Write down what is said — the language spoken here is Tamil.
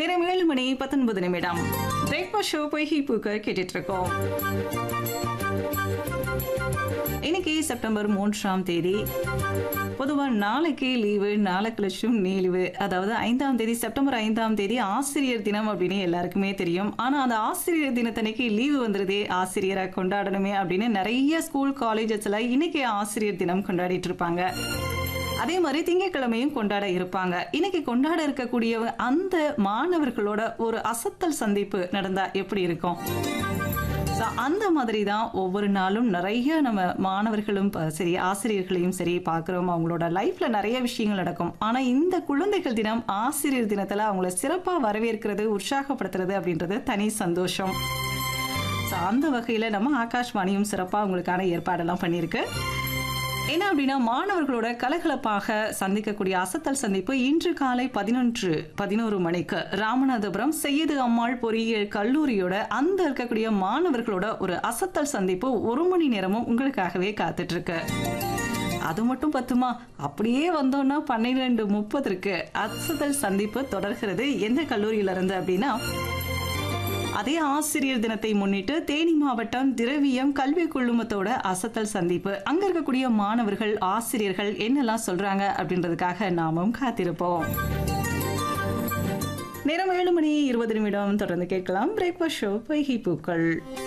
நேரம் ஏழு மணி பத்தொன்பது நிமிடம் பிரேக்ஃபாஸ்ட் ஷோ பொய்கை பூக்க கேட்டுட்டு இருக்கோம் இன்னைக்கு செப்டம்பர் மூன்றாம் தேதி பொதுவாக நாளைக்கு லீவு நாளை கழிச்சும் லீவு அதாவது ஐந்தாம் தேதி செப்டம்பர் ஐந்தாம் தேதி ஆசிரியர் தினம் அப்படின்னு எல்லாருக்குமே தெரியும் ஆனால் அந்த ஆசிரியர் தினத்தன்னைக்கு லீவு வந்துருதே ஆசிரியரை கொண்டாடணுமே அப்படின்னு நிறைய ஸ்கூல் காலேஜஸ்ல இன்னைக்கு ஆசிரியர் தினம் கொண்டாடிட்டு இருப்பாங்க அதே மாதிரி திங்கட்கிழமையும் கொண்டாட இருப்பாங்க இன்னைக்கு கொண்டாட இருக்கக்கூடிய அந்த மாணவர்களோட ஒரு அசத்தல் சந்திப்பு நடந்தா எப்படி இருக்கும் ஸோ அந்த மாதிரி தான் ஒவ்வொரு நாளும் நிறைய நம்ம மாணவர்களும் ப- சரி ஆசிரியர்களையும் சரி பார்க்குறோம் அவங்களோட லைஃப்ல நிறைய விஷயங்கள் நடக்கும் ஆனால் இந்த குழந்தைகள் தினம் ஆசிரியர் தினத்தில் அவங்கள சிறப்பாக வரவேற்கிறது உற்சாகப்படுத்துறது அப்படின்றது தனி சந்தோஷம் ஸோ அந்த வகையில் நம்ம ஆகாஷ்வாணியும் சிறப்பாக உங்களுக்கான ஏற்பாடெல்லாம் பண்ணியிருக்கு என்ன அப்படின்னா மாணவர்களோட கலகலப்பாக சந்திக்கக்கூடிய அசத்தல் சந்திப்பு இன்று காலை பதினொன்று பதினோரு மணிக்கு ராமநாதபுரம் செய்யது அம்மாள் பொறியியல் கல்லூரியோட அந்த இருக்கக்கூடிய மாணவர்களோட ஒரு அசத்தல் சந்திப்பு ஒரு மணி நேரமும் உங்களுக்காகவே காத்துட்டு இருக்கு அது மட்டும் பத்துமா அப்படியே வந்தோம்னா பன்னிரெண்டு முப்பதற்கு அசத்தல் சந்திப்பு தொடர்கிறது எந்த கல்லூரியில இருந்து அப்படின்னா அதே ஆசிரியர் தினத்தை முன்னிட்டு தேனி மாவட்டம் திரவியம் கல்வி குழுமத்தோட அசத்தல் சந்திப்பு அங்க இருக்கக்கூடிய மாணவர்கள் ஆசிரியர்கள் என்னெல்லாம் சொல்றாங்க அப்படின்றதுக்காக நாமும் காத்திருப்போம் நேரம் ஏழு மணி இருபது நிமிடம் தொடர்ந்து கேட்கலாம் பிரேக்ஃபாஸ்ட் ஷோ பொய்கை பூக்கள்